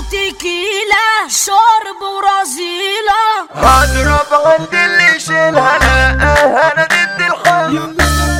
وتكيلة شرب ورزيلة هضرب عند اللي يشيلها لا انا ضد الحب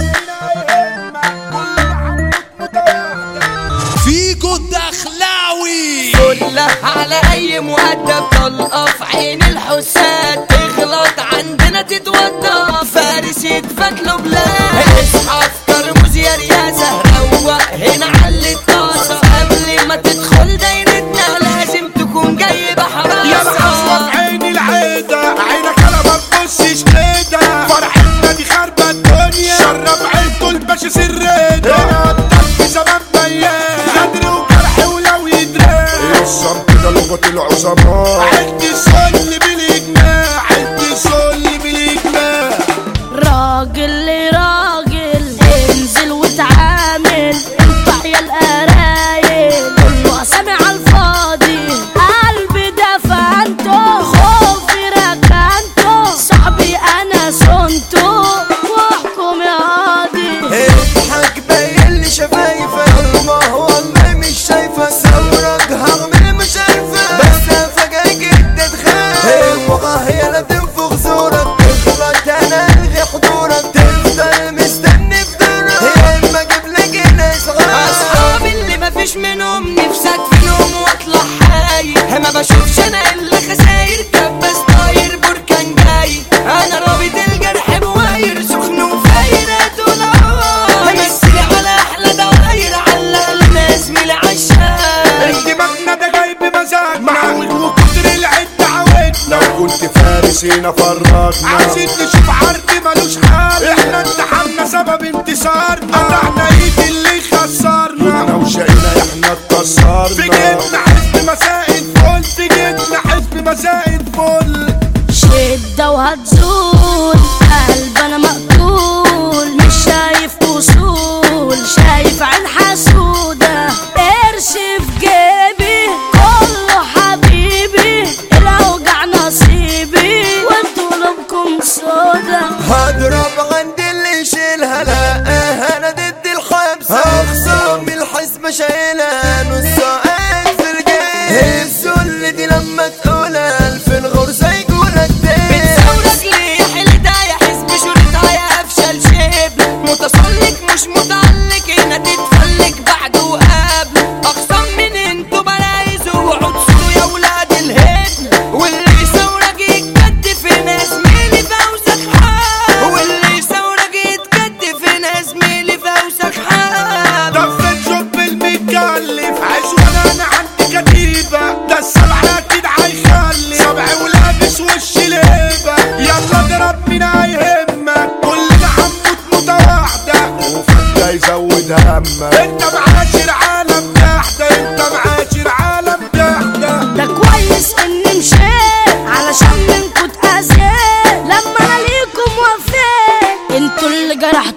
فيكو الدخلاوي كلها على اي مؤدب طلقه في عين الحساد تغلط عندنا تتوضى فارس يدفك له بلاد اصحى كرموز يا رياسه روق هنا علي الطاسه قبل ما تدخل دايرتنا لازم تكون جاي يا الحصوة بحراسه في عيني العيدة عينك انا ما تبصش كده فرحتنا دي خربة الدنيا شرف عيلته الباشا سرينا قدام في زمان بيان غدر وجرح ولو يدري الصمت ده لغة العظماء عدي السل بالاجماع عدي السل بالاجماع راجل لراجل انزل وتعامل انت يا القرايل كله سامع الفاضي قلبي دفنته خوفي ركنته صاحبي انا صنته واحكم يا قاضي اضحك باين لي شفايفك ما هو والله مش شايفك ثورك هعمل مش عارفك بس فجأة جدا تخاف الوقع هي لا تنفخ زورك تغلط انا الغي حضورك تفضل مستني في دورك يا اما اجيب لك ناس غير اصحابي اللي مفيش منهم نفسك فيهم واطلع حي ما بشوفش انا الا خساير كبس طاير بركان جاي انا رابط الجرح بواير سخن وفاير دول همثلي على احلى دواير علق لنا زميلي عالشاي دماغنا ده جاي بمزاج معود وكتر العد عودنا لو كنت فارس هنا فرجنا عايزين نشوف عرض ملوش حل احنا انتحلنا سبب انتصارنا قطعنا ايد اللي خسرنا كنا وشقينا احنا في اتكسرنا جيتنا حزب مساء الفل في جيتنا حزب مساء الفل شدة وهتزول قلب انا مقتول مش شايف اصول شايف عين حسودة قرش في جيبي كله حبيبي الاوجع نصيبي وانتوا قلوبكم سودا هضرب عند اللي يشيلها لا انا ضد الحبس اخصام الحسبة شايلها نص عين في الجيب الذل دي لما تقولها الف الغرزة يقولك دين بتصورك ليه يا حل ده يا حزب شرطة يا افشل شبل متسلك مش متعلق هنا تتفلك بعد وقبل اقسم من انتوا بلايز وعود صوروا يا ولاد الهبل واللي يصورك يتكتف هنا زميلي فوزك حاب واللي يصورك يتكتف هنا زميلي فوزك حاب دفت شوب المتكلف عايز وانا انا عندي كتيبة ده السبع اكيد هيخلي سبع ولابس وش ليبة يلا اضرب مين هيهمك كلنا هنموت موتة واحدة وفجأة يزود همك انت معاشر عالم تحت انت معاشر عالم تحت ده كويس اني مشيت علشان منكوا اتأذيت لما انا ليكم وفيت انتوا اللي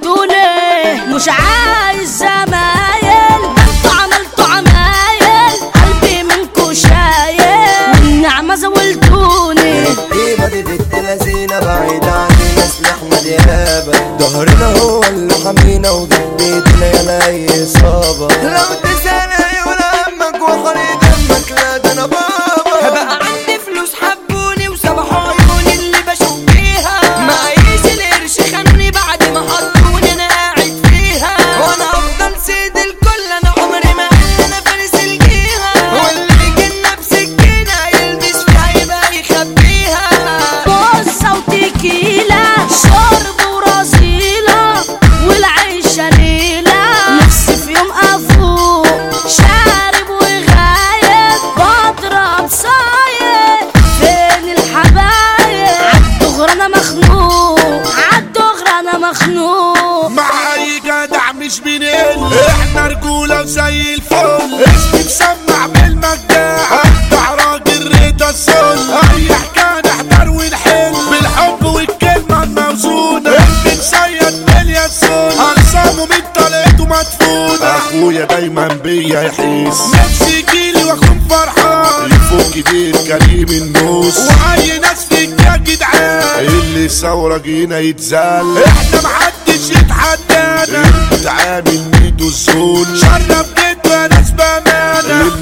جرحتوني مش عايز زمايل ده انتوا عملتوا عمايل قلبي منكوا شايل والنعمة زولتوني الطيبة دي بنت لذينة بعيد عن ناس احمد يابا ظهرنا هو اللي حمينا وضد ايدينا يا اي اصابة لو تسأل عيون امك وحري دمك لا ده انا بابا بقى عندي فلوس حبوني وسبحوا عيوني اللي بشوف بيها معيش القرش خانوني بعد ما حطوني انا قاعد فيها وانا افضل سيد الكل انا عمري ما قل انا فارس الجيها واللي يجينا بسكينه يلبس فيها يبقى يخبيها بصة وتكيلة شرب ورزيلة والعيشة ليلة نفسي في يوم أفوق شارب وغايب بضرب صايد فين الحبايب عالدغري أنا مخنوق عالدغري أنا مخنوق مع اي جدع مش بنقل احنا رجولة وزي الفل اسمي مسمع بالمجاعة بتاع راجل رضا السل اي حكاية نحضر ونحل بالحب والكلمة الموزونة بنسيد مليا السل اقسامه من طلعته مدفونة اخويا دايما بيا يحس نفسي يجيلي واكون فرحان يفوق كتير كريم النص واي ناس فيك يا جدعان اللي ثورة جينا يتزل احنا محدش يتحدانا بتعامل ميدو الزول شرف جيت يا ناس بامانة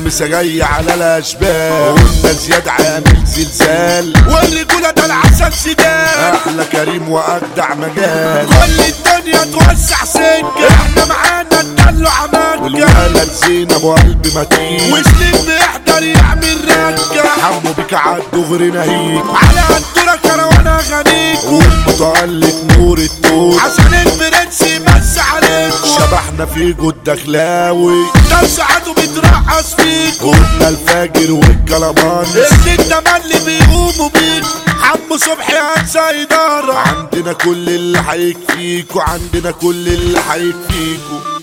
المسا جاي على الاشبال قلنا زياد عامل زلزال والرجولة ده العسل سداد احلى كريم واجدع مجال كل الدنيا توسع سكة احنا معانا الدلع مكة والولد زينب وقلب متين وسليم بيحضر يعمل ركة حمو بك عالدغري نهيك على الدورة كروانة غنيك والمتألق نور التوت عشان البرنس يمس عليكم شبحنا في جود دخلاوي ده ساعته بيترقص فيكم قلنا الفاجر والكلمان الستة ما اللي بيقوموا بيكم حمو صبحي انسى إدارة عندنا كل اللي هيكفيكوا عندنا كل اللي هيكفيكوا